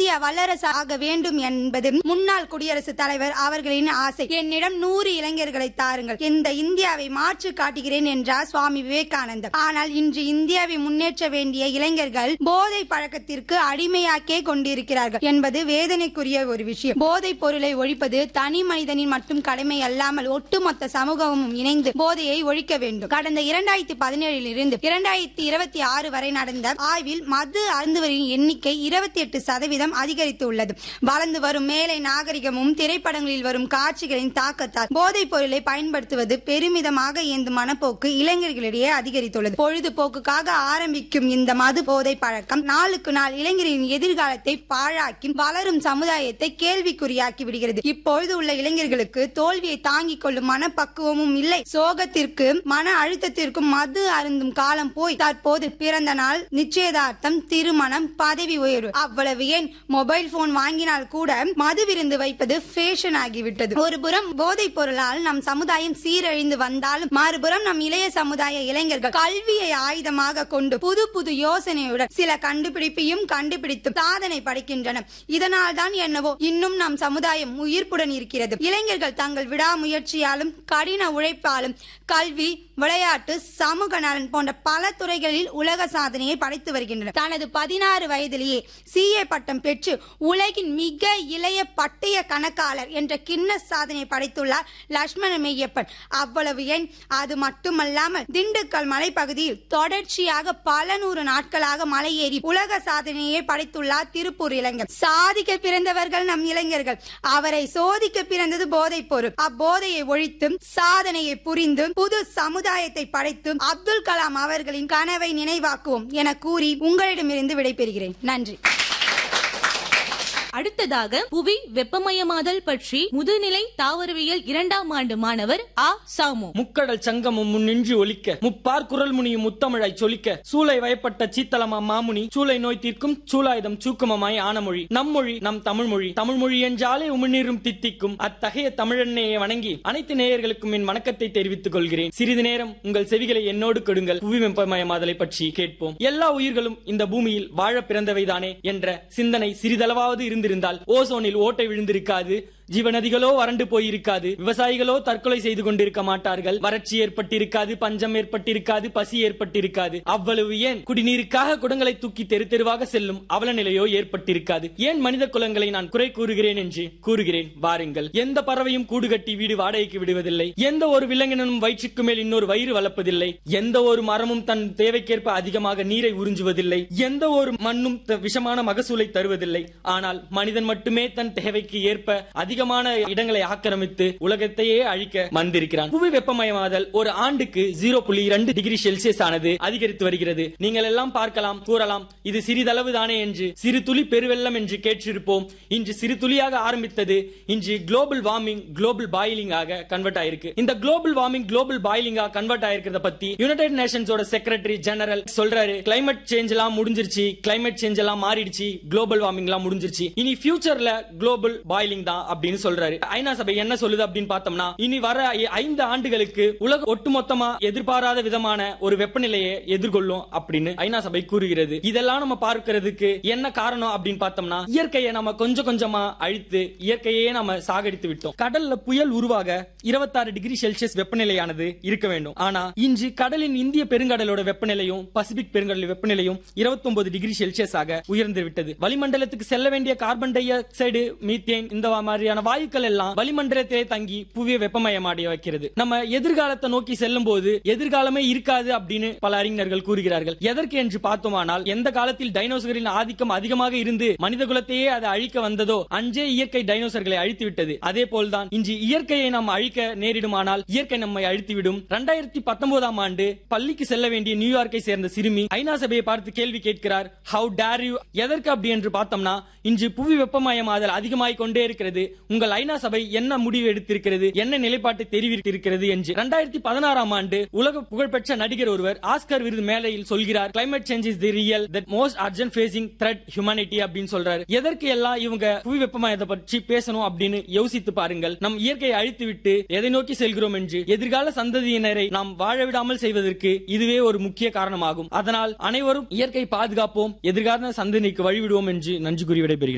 India வல்லரசு ஆக வேண்டும் என்பது முன்னாள் குடியரசுத் தலைவர் அவர்களின் ஆசை என்னிடம் நூறு இளைஞர்களை தாருங்கள் இந்த இந்தியாவை மாற்றி காட்டுகிறேன் என்றார் சுவாமி விவேகானந்தர் ஆனால் இன்று இந்தியாவை முன்னேற்ற வேண்டிய இளைஞர்கள் போதை பழக்கத்திற்கு அடிமையாக்கே கொண்டிருக்கிறார்கள் என்பது வேதனைக்குரிய ஒரு விஷயம் போதைப் பொருளை ஒழிப்பது தனி மனிதனின் மட்டும் கடமை அல்லாமல் ஒட்டுமொத்த சமூகமும் இணைந்து போதையை ஒழிக்க வேண்டும் கடந்த இரண்டாயிரத்தி பதினேழில் இருந்து இரண்டாயிரத்தி இருபத்தி ஆறு வரை நடந்த ஆய்வில் மது அருந்துவரின் எண்ணிக்கை இருபத்தி எட்டு சதவீதம் அதிகரித்து உள்ளது வளர்ந்து வரும் மேலை நாகரிகமும் திரைப்படங்களில் வரும் காட்சிகளின் தாக்கத்தால் போதைப் பொருளை பயன்படுத்துவது பெருமிதமாக இயந்து மனப்போக்கு இளைஞர்களிடையே அதிகரித்துள்ளது பொழுதுபோக்குக்காக ஆரம்பிக்கும் இந்த மது போதை பழக்கம் நாளுக்கு நாள் இளைஞரின் எதிர்காலத்தை பாழாக்கி வளரும் சமுதாயத்தை கேள்விக்குறியாக்கி விடுகிறது இப்பொழுது உள்ள இளைஞர்களுக்கு தோல்வியை தாங்கிக் கொள்ளும் மனப்பக்குவமும் இல்லை சோகத்திற்கு மன அழுத்தத்திற்கும் மது அருந்தும் காலம் போய் தற்போது பிறந்த நாள் நிச்சயதார்த்தம் திருமணம் பதவி உயர்வு அவ்வளவு ஏன் மொபைல் போன் வாங்கினால் கூட மது விருந்து வைப்பது ஃபேஷன் ஆகிவிட்டது ஒரு புறம் போதைப் பொருளால் நம் சமுதாயம் சீரழிந்து வந்தாலும் மறுபுறம் நம் இளைய சமுதாய இளைஞர்கள் கல்வியை ஆயுதமாக கொண்டு புது புது யோசனையுடன் சில கண்டுபிடிப்பையும் கண்டுபிடித்து சாதனை படைக்கின்றனர் இதனால் தான் என்னவோ இன்னும் நம் சமுதாயம் உயிர்ப்புடன் இருக்கிறது இளைஞர்கள் தங்கள் விடாமுயற்சியாலும் கடின உழைப்பாலும் கல்வி விளையாட்டு சமூக நலன் போன்ற பல துறைகளில் உலக சாதனையை படைத்து வருகின்றனர் தனது பதினாறு வயதிலேயே சிஏ பட்டம் பெற்று உலகின் மிக இளைய பட்டய கணக்காளர் என்ற கிண்ண சாதனை படைத்துள்ளார் லட்சுமண மெய்யப்பன் அவ்வளவு ஏன் அது மட்டுமல்லாமல் திண்டுக்கல் மலைப்பகுதியில் தொடர்ச்சியாக பல நூறு நாட்களாக மலையேறி உலக சாதனையை படைத்துள்ளார் திருப்பூர் இளைஞர் சாதிக்க பிறந்தவர்கள் நம் இளைஞர்கள் அவரை சோதிக்க பிறந்தது போதைப் பொருள் அப்போதையை ஒழித்து சாதனையை புரிந்து புது சமுதாயத்தை படைத்து அப்துல் கலாம் அவர்களின் கனவை நினைவாக்குவோம் என கூறி உங்களிடமிருந்து விடைபெறுகிறேன் நன்றி அடுத்ததாக புவி வெப்பமயமாதல் பற்றி முதுநிலை தாவரவியல் இரண்டாம் ஆண்டு மாணவர் ஆ சாமு முக்கடல் சங்கமும் முன்னின்று ஒலிக்க முப்பார் குரல் முனியும் முத்தமிழாய் சொலிக்க சூளை வயப்பட்ட சீத்தலமா மாமுனி சூளை நோய் தீர்க்கும் சூலாயுதம் சூக்குமமாய் ஆனமொழி நம்மொழி நம் தமிழ் மொழி தமிழ் மொழி என்றாலே உமிழ்நீரும் தித்திக்கும் அத்தகைய தமிழன்னையை வணங்கி அனைத்து நேயர்களுக்கும் என் வணக்கத்தை தெரிவித்துக் கொள்கிறேன் சிறிது நேரம் உங்கள் செவிகளை என்னோடு கொடுங்கள் புவி வெப்பமயமாதலை பற்றி கேட்போம் எல்லா உயிர்களும் இந்த பூமியில் வாழ பிறந்தவைதானே என்ற சிந்தனை சிறிதளவாவது இருந்திருந்தால் ஓசோனில் ஓட்டை விழுந்திருக்காது ஜீவநதிகளோ வறண்டு போயிருக்காது விவசாயிகளோ தற்கொலை செய்து கொண்டிருக்க மாட்டார்கள் வறட்சி ஏற்பட்டிருக்காது பஞ்சம் ஏற்பட்டிருக்காது பசி ஏற்பட்டிருக்காது அவ்வளவு ஏன் குடிநீருக்காக குடங்களை தூக்கி தெரு தெருவாக செல்லும் அவல நிலையோ ஏற்பட்டிருக்காது ஏன் மனித குலங்களை நான் குறை கூறுகிறேன் என்று கூறுகிறேன் வாருங்கள் எந்த பறவையும் கூடு கட்டி வீடு வாடகைக்கு விடுவதில்லை எந்த ஒரு விலங்கினும் வயிற்றுக்கு மேல் இன்னொரு வயிறு வளர்ப்பதில்லை எந்த ஒரு மரமும் தன் தேவைக்கேற்ப அதிகமாக நீரை உறிஞ்சுவதில்லை எந்த ஒரு மண்ணும் த- விஷமான மகசூலை தருவதில்லை ஆனால் மனிதன் மட்டுமே தன் தேவைக்கு ஏற்ப அதிகமான இடங்களை ஆக்கிரமித்து உலகத்தையே அழிக்க வந்திருக்கிறான் புவி வெப்பமயமாதல் ஒரு ஆண்டுக்கு ஜீரோ புள்ளி இரண்டு டிகிரி செல்சியஸ் ஆனது அதிகரித்து வருகிறது நீங்கள் எல்லாம் பார்க்கலாம் கூறலாம் இது சிறிதளவு தானே என்று சிறு துளி பெருவெள்ளம் என்று கேட்டிருப்போம் இன்று சிறு துளியாக ஆரம்பித்தது இன்று குளோபல் வார்மிங் குளோபல் பாயிலிங் ஆக கன்வெர்ட் ஆயிருக்கு இந்த குளோபல் வார்மிங் குளோபல் பாயிலிங் ஆக கன்வெர்ட் ஆயிருக்கிறத பத்தி யுனைடெட் நேஷன்ஸோட செக்ரட்டரி ஜெனரல் சொல்றாரு கிளைமேட் சேஞ்ச் எல்லாம் முடிஞ்சிருச்சு கிளைமேட் சேஞ்ச் எல்லாம் மாறிடுச்சு குளோபல் வார்மிங் எல்லாம் முடிஞ்சிருச்சு இனி ஃபியூச்சர்ல குளோபல் பாயிலிங் தான் அப்படின்னு சொல்றாரு ஐநா சபை என்ன சொல்லுது அப்படின்னு பார்த்தோம்னா இனி வர ஐ- ஐந்து ஆண்டுகளுக்கு உலக ஒட்டுமொத்தமா எதிர்பாராத விதமான ஒரு வெப்பநிலையை எதிர்கொள்ளும் அப்படின்னு ஐநா சபை கூறுகிறது இதெல்லாம் நம்ம பார்க்கிறதுக்கு என்ன காரணம் அப்படின்னு பார்த்தோம்னா இயற்கையை நம்ம கொஞ்சம் கொஞ்சமா அழித்து இயற்கையே நம்ம சாகடித்து விட்டோம் கடல்ல புயல் உருவாக இருபத்தாறு டிகிரி செல்சியஸ் வெப்பநிலையானது இருக்க வேண்டும் ஆனா இன்று கடலின் இந்திய பெருங்கடலோட வெப்பநிலையும் பசிபிக் பெருங்கடல் வெப்பநிலையும் 29 டிகிரி செல்சியஸ் ஆக உயர்ந்து விட்டது வளிமண்டலத்துக்கு செல்ல வேண்டிய கார்பன் டை ஆக்சைடு மீத்தேன் இந்த மாதிரியான வாயுக்கள் எல்லாம் வளிமண்டலத்திலே தங்கி புவியை வெப்பமயமாடி வைக்கிறது நம்ம எதிர்காலத்தை நோக்கி செல்லும் போது எதிர்காலமே இருக்காது அப்படின்னு பல அறிஞர்கள் கூறுகிறார்கள் எதற்கு என்று பார்த்தோமானால் எந்த காலத்தில் டைனோசர்களின் ஆதிக்கம் அதிகமாக இருந்து மனித குலத்தையே அதை அழிக்க வந்ததோ அன்றே இயற்கை டைனோசர்களை அழித்து விட்டது அதே போல்தான் இன்று இயற்கையை நாம் அழிக்க நேரிடுமானால் இயற்கை நம்மை அழித்துவிடும் இரண்டாயிரத்தி பத்தொன்பதாம் ஆண்டு பள்ளிக்கு செல்ல வேண்டிய நியூயார்க்கை சேர்ந்த சிறுமி ஐநா சபையை பார்த்து கேள்வி கேட்கிறார் ஹவு டேர் யூ எதற்கு அப்படி என்று பார்த்தோம்னா இன்று புவி வெப்பமயமாதல் அதிகமாகிக் கொண்டே இருக்கிறது உங்கள் ஐநா சபை என்ன முடிவு எடுத்திருக்கிறது என்ன நிலைப்பாட்டை தெரிவித்திருக்கிறது என்று இரண்டாயிரத்தி பதினாறாம் ஆண்டு உலக புகழ்பெற்ற நடிகர் ஒருவர் ஆஸ்கர் விருது மேலையில் சொல்கிறார் climate change is the real that most urgent facing threat humanity அப்படின்னு சொல்றாரு எதற்கு எல்லாம் இவங்க புவி வெப்பமயத்தை பற்றி பேசணும் அப்படின்னு யோசித்து பாருங்கள் நம் இயற்கையை அழித்து விட்டு எதை நோக்கி செல்கிறோம் என்று எதிர்கால சந்ததியினரை நாம் வாழ விடாமல் செய்வதற்கு இதுவே ஒரு முக்கிய காரணமாகும் அதனால் அனைவரும் இயற்கை பாதுகாப்போம் எதிர்கால சந்ததிக்கு வழிவிடுவோம் என்று நன்றி கூறி விடைபெறுகிறேன்